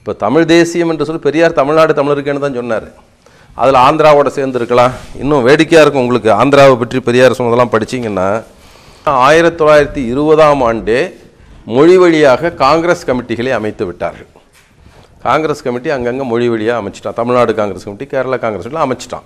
இப்போ தமிழ் தேசியம் என்று சொல்லி பெரியார் தமிழ்நாடு தமிழருக்கேன்னு தான் சொன்னார் அதில் ஆந்திராவோட சேர்ந்து இருக்கலாம் இன்னும் வேடிக்கையாக இருக்கும் உங்களுக்கு ஆந்திராவை பற்றி பெரியார் சொன்னதெல்லாம் படிச்சீங்கன்னா ஆயிரத்தி தொள்ளாயிரத்தி இருபதாம் ஆண்டே மொழி வழியாக காங்கிரஸ் கமிட்டிகளை அமைத்து விட்டார்கள் காங்கிரஸ் கமிட்டி அங்கங்கே மொழி வழியாக அமைச்சிட்டான் தமிழ்நாடு காங்கிரஸ் கமிட்டி கேரளா காங்கிரஸ் கமிட்டி அமைச்சிட்டான்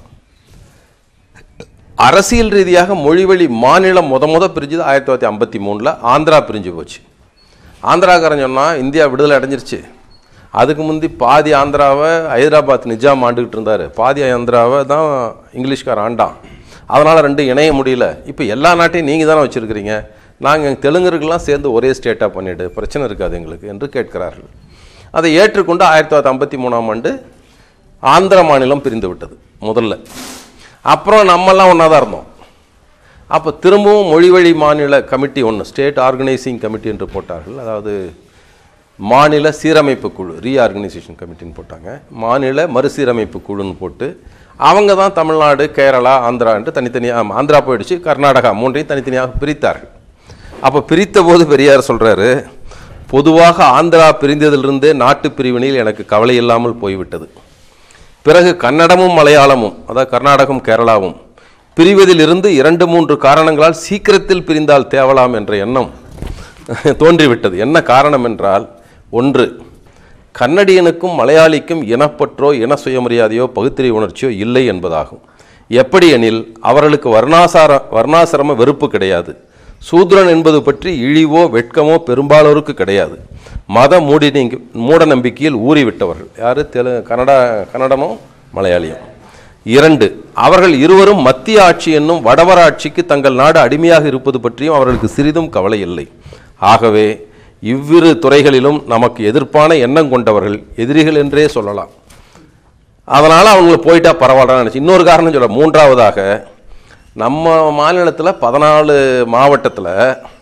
அரசியல் ரீதியாக மொழிவழி மாநிலம் முத முத பிரிஞ்சது ஆயிரத்தி தொள்ளாயிரத்தி ஐம்பத்தி மூணில் ஆந்திரா பிரிஞ்சு போச்சு ஆந்திராக்காரன் சொன்னால் இந்தியா விடுதலை அடைஞ்சிருச்சு அதுக்கு முந்தி பாதி ஆந்திராவை ஹைதராபாத் நிஜாம் ஆண்டுகிட்டு இருந்தார் பாதி ஆந்திராவை தான் இங்கிலீஷ்காரன் ஆண்டான் அதனால் ரெண்டும் இணைய முடியல இப்போ எல்லா நாட்டையும் நீங்கள் தானே வச்சுருக்கிறீங்க நாங்கள் தெலுங்கருக்கெல்லாம் சேர்ந்து ஒரே ஸ்டேட்டாக பண்ணிவிடு பிரச்சனை இருக்காது எங்களுக்கு என்று கேட்கிறார்கள் அதை ஏற்றுக்கொண்டு ஆயிரத்தி தொள்ளாயிரத்தி ஐம்பத்தி மூணாம் ஆண்டு ஆந்திர மாநிலம் பிரிந்து விட்டது முதல்ல அப்புறம் நம்மெல்லாம் ஒன்றா தான் இருந்தோம் அப்போ திரும்பவும் மொழிவழி மாநில கமிட்டி ஒன்று ஸ்டேட் ஆர்கனைசிங் கமிட்டி என்று போட்டார்கள் அதாவது மாநில சீரமைப்பு குழு ரீஆர்கனைசேஷன் கமிட்டின்னு போட்டாங்க மாநில மறுசீரமைப்பு குழுன்னு போட்டு அவங்க தான் தமிழ்நாடு கேரளா ஆந்திரா என்று தனித்தனியாக ஆந்திரா போயிடுச்சு கர்நாடகா மூன்றையும் தனித்தனியாக பிரித்தார்கள் அப்போ பிரித்த போது பெரியார் சொல்கிறாரு பொதுவாக ஆந்திரா பிரிந்ததிலிருந்தே நாட்டு பிரிவினையில் எனக்கு கவலை இல்லாமல் போய்விட்டது பிறகு கன்னடமும் மலையாளமும் அதாவது கர்நாடகம் கேரளாவும் பிரிவதிலிருந்து இரண்டு மூன்று காரணங்களால் சீக்கிரத்தில் பிரிந்தால் தேவலாம் என்ற எண்ணம் தோன்றிவிட்டது என்ன காரணம் என்றால் ஒன்று கன்னடியனுக்கும் மலையாளிக்கும் இனப்பற்றோ இன சுயமரியாதையோ பகுத்தறிவு உணர்ச்சியோ இல்லை என்பதாகும் எப்படி எனில் அவர்களுக்கு வர்ணாசார வர்ணாசிரம வெறுப்பு கிடையாது சூத்ரன் என்பது பற்றி இழிவோ வெட்கமோ பெரும்பாலோருக்கு கிடையாது மத மூடி மூட நம்பிக்கையில் ஊறிவிட்டவர்கள் யார் தெலு கன்னடா கன்னடமும் மலையாளியும் இரண்டு அவர்கள் இருவரும் மத்திய ஆட்சி என்னும் வடவர ஆட்சிக்கு தங்கள் நாடு அடிமையாக இருப்பது பற்றியும் அவர்களுக்கு சிறிதும் கவலை இல்லை ஆகவே இவ்விரு துறைகளிலும் நமக்கு எதிர்ப்பான எண்ணம் கொண்டவர்கள் எதிரிகள் என்றே சொல்லலாம் அதனால் அவங்கள போயிட்டா பரவாயில்லன்னு நினச்சி இன்னொரு காரணம் சொல்ல மூன்றாவதாக நம்ம மாநிலத்தில் பதினாலு மாவட்டத்தில்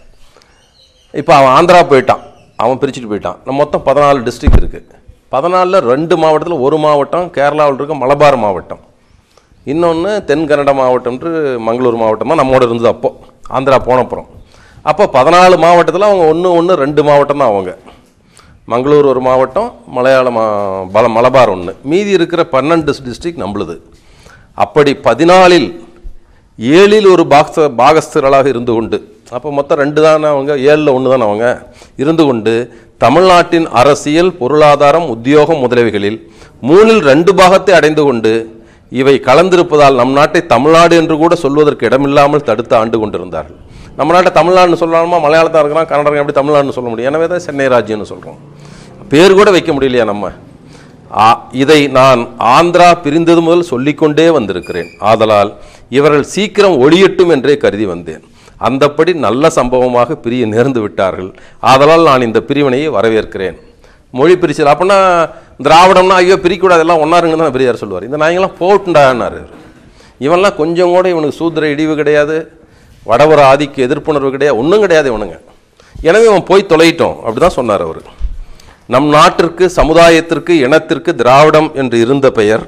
இப்போ அவன் ஆந்திரா போயிட்டான் அவன் பிரிச்சுட்டு போயிட்டான் நம்ம மொத்தம் பதினாலு டிஸ்ட்ரிக்ட் இருக்குது பதினாலில் ரெண்டு மாவட்டத்தில் ஒரு மாவட்டம் கேரளாவில் இருக்க மலபார் மாவட்டம் இன்னொன்று தென் கன்னட மாவட்டம்ன்று மங்களூர் மாவட்டம் தான் நம்மோட இருந்தது அப்போ ஆந்திரா போனப்புறம் அப்போ பதினாலு மாவட்டத்தில் அவங்க ஒன்று ஒன்று ரெண்டு மாவட்டம் தான் அவங்க மங்களூர் ஒரு மாவட்டம் மலையாள மா பல மலபார் ஒன்று மீதி இருக்கிற பன்னெண்டு டிஸ்ட்ரிக்ட் நம்மளுது அப்படி பதினாலில் ஏழில் ஒரு பாக்ஸ பாகஸ்தர்களாக இருந்து கொண்டு அப்போ மொத்தம் ரெண்டு தானே அவங்க ஏழில் ஒன்று தானே அவங்க இருந்து கொண்டு தமிழ்நாட்டின் அரசியல் பொருளாதாரம் உத்தியோகம் முதலீடுகளில் மூணில் ரெண்டு பாகத்தை அடைந்து கொண்டு இவை கலந்திருப்பதால் நம் நாட்டை தமிழ்நாடு என்று கூட சொல்வதற்கு இடமில்லாமல் தடுத்து ஆண்டு கொண்டிருந்தார்கள் நம்ம நாட்டை தமிழ்நாடுன்னு சொல்லலாமா மலையாளத்தான் இருக்கிறான் கன்னடம் எப்படி தமிழ்நாடுன்னு சொல்ல முடியும் எனவே தான் சென்னை ராஜ்யம்னு சொல்கிறோம் பேர் கூட வைக்க முடியலையா நம்ம ஆ, இதை நான் ஆந்திரா பிரிந்தது முதல் சொல்லிக்கொண்டே வந்திருக்கிறேன் ஆதலால் இவர்கள் சீக்கிரம் ஒளியட்டும் என்றே கருதி வந்தேன் அந்தப்படி நல்ல சம்பவமாக பிரிய நேர்ந்து விட்டார்கள் ஆதலால் நான் இந்த பிரிவினையை வரவேற்கிறேன் மொழி பிரிச்சல் அப்படின்னா திராவிடம்னா ஐயோ பிரிக்கக்கூடாது எல்லாம் ஒன்னாருங்கன்னு தான் பெரியார் சொல்லுவார் இந்த நாயங்களாம் போட்டுண்டான்னாரு இவன்லாம் கொஞ்சம் கூட இவனுக்கு சூத்திர இடிவு கிடையாது வடவர ஆதிக்க எதிர்ப்புணர்வு கிடையாது ஒன்றும் கிடையாது இவனுங்க எனவே இவன் போய் தொலையிட்டோம் அப்படி தான் சொன்னார் அவர் நம் நாட்டிற்கு சமுதாயத்திற்கு இனத்திற்கு திராவிடம் என்று இருந்த பெயர்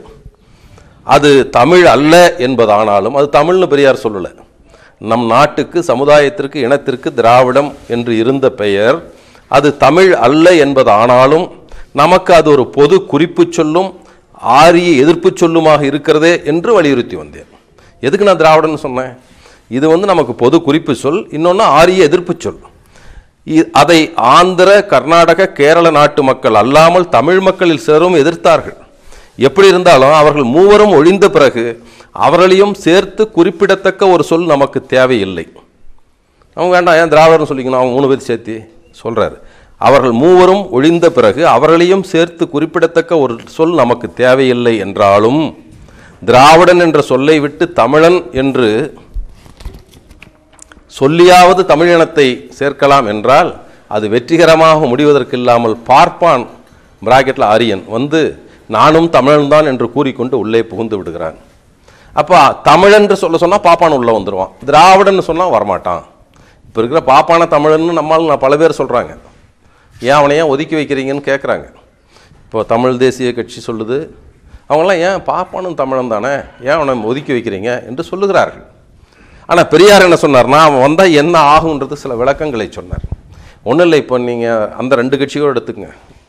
அது தமிழ் அல்ல என்பதானாலும் அது தமிழ்னு பெரியார் சொல்லலை நம் நாட்டுக்கு சமுதாயத்திற்கு இனத்திற்கு திராவிடம் என்று இருந்த பெயர் அது தமிழ் அல்ல என்பதானாலும் நமக்கு அது ஒரு பொது குறிப்புச் சொல்லும் ஆரிய எதிர்ப்புச் சொல்லுமாக இருக்கிறதே என்று வலியுறுத்தி வந்தேன் எதுக்கு நான் திராவிடன்னு சொன்னேன் இது வந்து நமக்கு பொது குறிப்பு சொல் இன்னொன்று ஆரிய எதிர்ப்புச் சொல் இ- அதை ஆந்திர கர்நாடக கேரள நாட்டு மக்கள் அல்லாமல் தமிழ் மக்களில் சிலரும் எதிர்த்தார்கள் எப்படி இருந்தாலும் அவர்கள் மூவரும் ஒழிந்த பிறகு அவர்களையும் சேர்த்து குறிப்பிடத்தக்க ஒரு சொல் நமக்கு தேவையில்லை அவங்க வேண்டாம் ஏன் திராவிடர்னு சொல்லிக்கணும் அவங்க மூணு பேர் சேர்த்து சொல்றாரு அவர்கள் மூவரும் ஒழிந்த பிறகு அவர்களையும் சேர்த்து குறிப்பிடத்தக்க ஒரு சொல் நமக்கு தேவையில்லை என்றாலும் திராவிடன் என்ற சொல்லை விட்டு தமிழன் என்று சொல்லியாவது தமிழினத்தை சேர்க்கலாம் என்றால் அது வெற்றிகரமாக முடிவதற்கில்லாமல் பார்ப்பான் பிராக்கெட்டில் ஆரியன் வந்து நானும் தமிழன் தான் என்று கூறிக்கொண்டு உள்ளே புகுந்து விடுகிறான் அப்போ தமிழன்று சொல்ல சொன்னால் பாப்பான் உள்ளே வந்துடுவான் திராவிடன்னு சொன்னால் வரமாட்டான் இப்போ இருக்கிற பாப்பான தமிழன்னு நம்மால் நான் பல பேர் சொல்கிறாங்க ஏன் அவனை ஏன் ஒதுக்கி வைக்கிறீங்கன்னு கேட்குறாங்க இப்போ தமிழ் தேசிய கட்சி சொல்லுது அவங்களாம் ஏன் பாப்பானும் தமிழன் தானே ஏன் அவனை ஒதுக்கி வைக்கிறீங்க என்று சொல்லுகிறார்கள் ஆனால் பெரியார் என்ன சொன்னார்னா அவன் வந்தால் என்ன ஆகுன்றது சில விளக்கங்களை சொன்னார் ஒன்றும் இல்லை இப்போ நீங்கள் அந்த ரெண்டு கட்சியோடு எடுத்துக்கங்க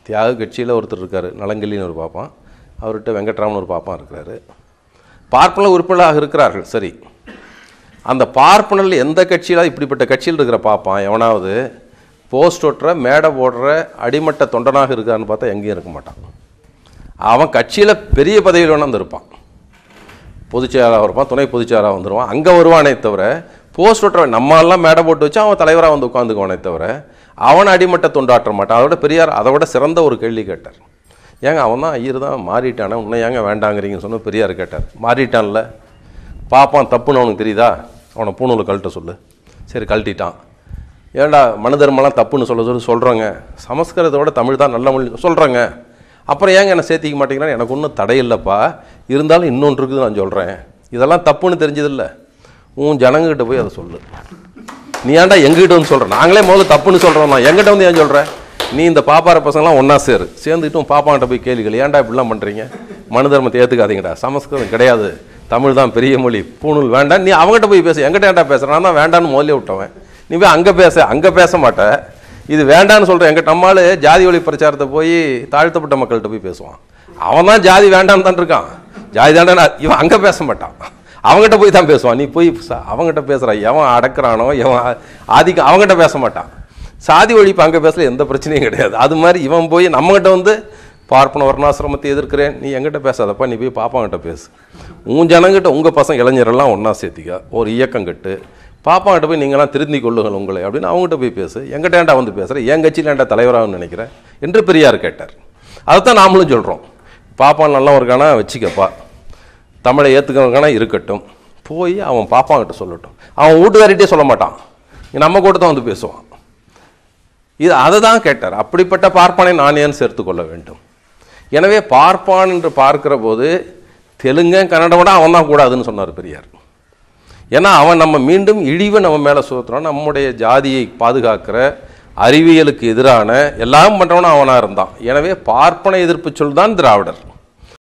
தியாக கட்சியில் ஒருத்தர் இருக்கார் நலங்கல்லின்னு ஒரு பாப்பான் அவர்கிட்ட வெங்கட்ராமன் ஒரு பாப்பான் இருக்கிறாரு பார்ப்பன உறுப்பினராக இருக்கிறார்கள் சரி அந்த பார்ப்பனில் எந்த கட்சியில் இப்படிப்பட்ட கட்சியில் இருக்கிற பாப்பான் எவனாவது போஸ்ட் ஒட்டுற மேடை போடுற அடிமட்ட தொண்டனாக இருக்கான்னு பார்த்தா எங்கேயும் இருக்க மாட்டான் அவன் கட்சியில் பெரிய பதவியில் வேணா வந்து இருப்பான் பொதுச்செயலாளர் இருப்பான் துணை பொதுச்செயலாளர் வந்துடுவான் அங்கே வருவானே தவிர போஸ்ட் ஒட்டுறவன் நம்மளாம் மேடை போட்டு வச்சு அவன் தலைவராக வந்து உட்காந்துக்குவானே தவிர அவன் அடிமட்ட தொண்டாற்ற மாட்டான் அதோட பெரியார் அதை விட சிறந்த ஒரு கேள்வி கேட்டார் ஏங்க அவன் தான் ஐயர் தான் மாறிட்டானே உன்னை ஏங்க வேண்டாங்கிறீங்கன்னு சொன்ன பெரியார் கேட்டார் மாறிட்டான்ல பாப்பான் தப்புன்னு அவனுக்கு தெரியுதா அவனை பூணூலை கழட்ட சொல்லு சரி கழட்டிட்டான் ஏன்டா மனு தர்மம்லாம் தப்புன்னு சொல்ல சொல்லி சொல்கிறோங்க சமஸ்கிருதத்தை விட தமிழ் தான் நல்ல மொழி சொல்கிறேங்க அப்புறம் ஏங்க என்ன சேர்த்திக்க மாட்டேங்கிறேன் எனக்கு ஒன்றும் தடை இல்லைப்பா இருந்தாலும் இன்னொன்று இருக்குது நான் சொல்கிறேன் இதெல்லாம் தப்புன்னு தெரிஞ்சதில்ல உன் ஜனங்ககிட்ட போய் அதை சொல்லு நீ ஏன்டா எங்ககிட்ட வந்து சொல்கிற நாங்களே முதல்ல தப்புன்னு சொல்கிறோம் நான் எங்கிட்ட வந்து ஏன் சொல்கிற நீ இந்த பாப்பார பசங்களாம் ஒன்றா சேரு சேர்ந்துக்கிட்டு உன் பாப்பாங்கிட்ட போய் கேள்விகள் ஏன்டா இப்படிலாம் பண்ணுறீங்க மனு தர்மத்தை ஏற்றுக்காதீங்கடா சமஸ்கிருதம் கிடையாது தமிழ் தான் பெரிய மொழி பூணூல் வேண்டாம் நீ அவங்ககிட்ட போய் பேசு எங்கிட்ட ஏன்டா பேசுகிறேன் நான் தான் வேண்டான்னு முதல்ல விட்டவன் நீ போய் அங்கே பேச அங்கே பேச மாட்ட இது வேண்டான்னு சொல்கிறேன் எங்கள் நம்மால் ஜாதி ஒளி பிரச்சாரத்தை போய் தாழ்த்தப்பட்ட மக்கள்கிட்ட போய் பேசுவான் அவன் தான் ஜாதி வேண்டான்னு தான் இருக்கான் ஜாதி தாண்டா இவன் அங்கே பேச மாட்டான் அவங்ககிட்ட போய் தான் பேசுவான் நீ போய் ச- அவங்ககிட்ட பேசுகிறான் எவன் அடக்குறானோ எவன் ஆதிக்கம் அவங்ககிட்ட பேச மாட்டான் சாதி ஒழிப்பு அங்கே பேசல எந்த பிரச்சனையும் கிடையாது அது மாதிரி இவன் போய் நம்மகிட்ட வந்து பார்ப்பன வர்ணாசிரமத்தை எதிர்க்கிறேன் நீ எங்கிட்ட பேசாதப்பா நீ போய் பாப்பாங்கிட்ட பேசு உன் ஜனங்கிட்ட உங்கள் பசங்க இளைஞரெல்லாம் ஒன்றா சேர்த்திக்க ஒரு இயக்கம் கட்டு பாப்பாங்கிட்ட போய் நீங்களாம் திருந்தி கொள்ளுங்கள் உங்களை அப்படின்னு அவங்ககிட்ட போய் பேசு எங்கிட்ட ஏன்டா வந்து பேசுகிறேன் என் கட்சியில் ஏன்டா தலைவராகனு நினைக்கிறேன் என்று பெரியார் கேட்டார் அதைத்தான் நாமளும் சொல்கிறோம் பாப்பான் நல்லவன் இருக்கானா வச்சுக்கப்பா தமிழை ஏற்றுக்கிறவங்கானா இருக்கட்டும் போய் அவன் பாப்பாங்கிட்ட சொல்லட்டும் அவன் வீட்டுக்காரிட்டே சொல்ல மாட்டான் நம்ம கூட தான் வந்து பேசுவான் இது அதை தான் கேட்டார் அப்படிப்பட்ட பார்ப்பானை நான் ஏன் சேர்த்துக்கொள்ள வேண்டும் எனவே பார்ப்பான் என்று பார்க்கிற போது தெலுங்கன் கன்னடமோட அவன் தான் கூடாதுன்னு சொன்னார் பெரியார் ஏன்னா அவன் நம்ம மீண்டும் இழிவை நம்ம மேலே சுத்துறான் நம்முடைய ஜாதியை பாதுகாக்கிற அறிவியலுக்கு எதிரான எல்லாம் பண்ணுறவனும் அவனாக இருந்தான் எனவே பார்ப்பன எதிர்ப்பு சொல் தான் திராவிடர்